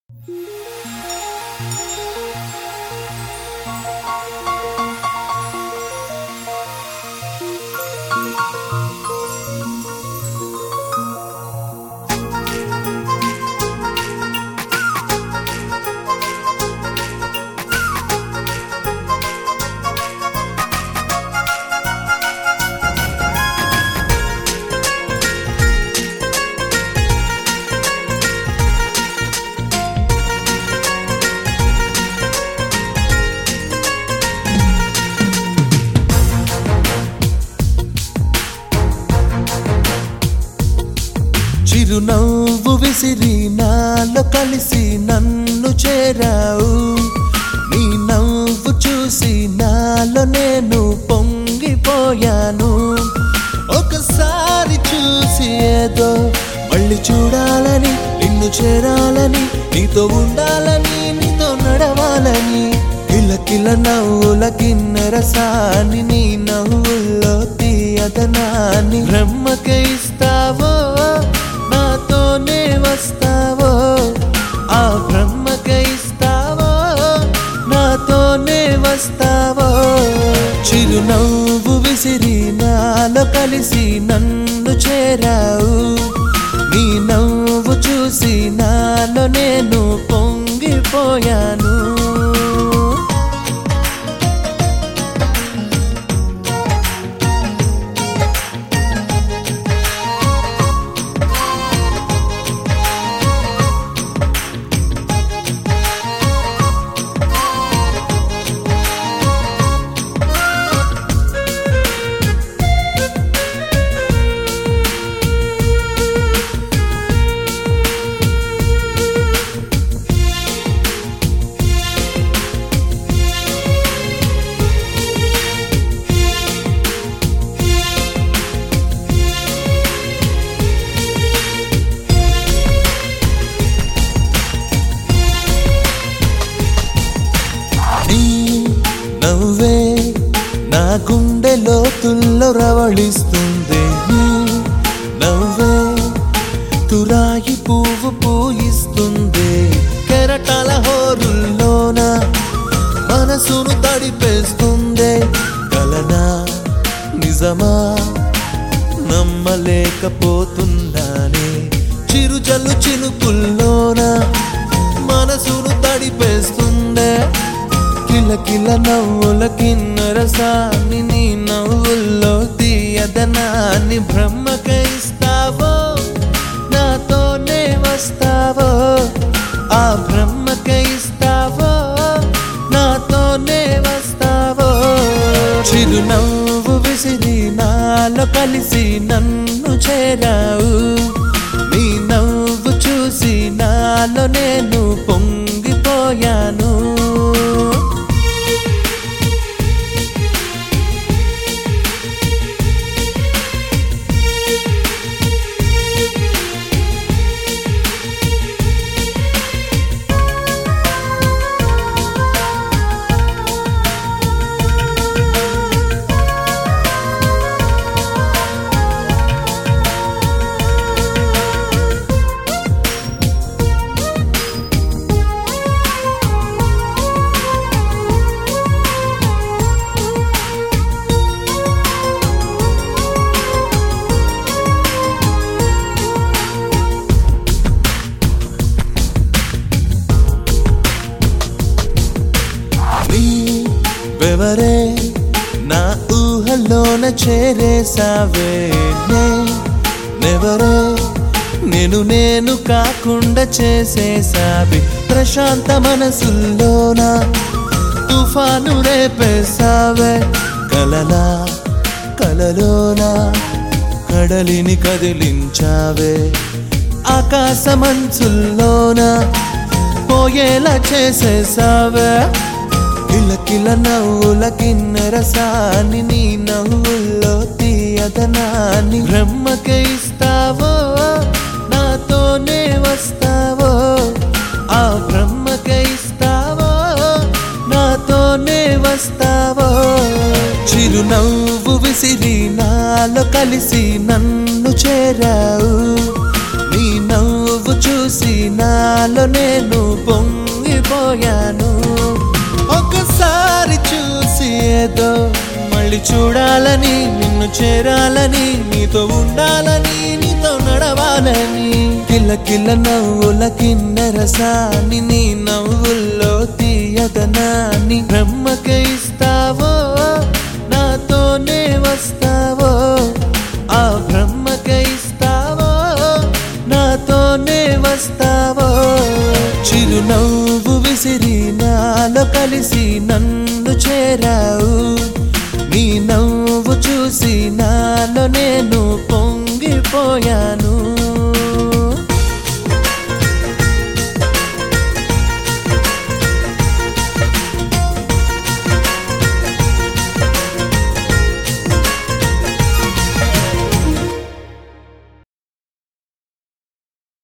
చిరునవ్వు విసిరి నాలో కలిసి నన్ను చేరావు నీ నవ్వు చూసి నాలో నేను పొంగిపోయాను ఒకసారి చూసి ఏదో మళ్ళీ చూడాలని నిన్ను చేరాలని నీతో ఉండాలని నీతో నడవాలని కిలకిల నవ్వుల కిన్నెర సాని నీ నవ్వుల్లో తీయదనాన్ని బ్రహ్మకే ఇస్తావో నాతోనే వస్తావో ఆ బ్రహ్మకే ఇస్తావో నాతోనే వస్తావో చిరునవ్వు విసిరి నాలో కలిసి నన్ను చేరావు నీ నవ్వు చూసి నాలో నేను పొంగిపోయాను నీ నవ్వే నా గుండె లోతుల్లో రవళిస్తుంది నీ నవ్వే తురాయి పువ్వు పూయిస్తుంది కెరటాల హోరుల్లోన మనసును తడిపేస్తుంది కలనా నిజమా నమ్మలేకపోతున్నానే చిరుజల్లు చినుకుల్లోన మనసును తడిపేస్తుందే కిలకిల నవ్వుల కిన్నర సాని నీ నవ్వుల్లో తీయదనాన్ని బ్రహ్మకే ఇస్తావో నాతోనే వస్తావో ఆ బ్రహ్మకే ఇస్తావో నాతోనే వస్తావో చిరునవ్వు విసిరి నాలో కలిసి నన్ను చేరావు నీ నవ్వు చూసి నాలో నేను పొంగిపోయాను నీ వెవరే నా ఊహల్లోన చేరేసావే నే నెవరే నేను నేను కాకుండా చేసేసావి ప్రశాంత మనసుల్లోన తుఫాను రేపేసావే కలలా కలలోన కడలిని కదిలించావే ఆకాశమంచుల్లోన పోయేలా చేసేసావే కిలకిల నవ్వుల కిన్నెర సాని నీ నవ్వుల్లో తీయదనాన్ని బ్రహ్మకే ఇస్తావో నాతోనే వస్తావో ఆ బ్రహ్మకే ఇస్తావో నాతోనే వస్తావో చిరునవ్వు విసిరి నాలో కలిసి నన్ను చేరావు నీ నవ్వు చూసి చూసి నాలో నేను పొంగిపోయాను ఒకసారి చూసి ఏదో మళ్ళీ చూడాలని నిన్ను చేరాలని నీతో ఉండాలని నీతో నడవాలని కిల్ల కిల్ల నవ్వుల కిన్నెరసాని నీ నవ్వుల్లో తీయదనాన్ని బ్రహ్మకే ఇస్తావో నాతోనే వస్తావో ఆ బ్రహ్మకే ఇస్తావో నాతోనే వస్తావో చిరునవ్వు విసిరి నాలో కలిసి నన్ను చేరావు నీ నవ్వు చూసి నాలో నేను పొంగిపోయాను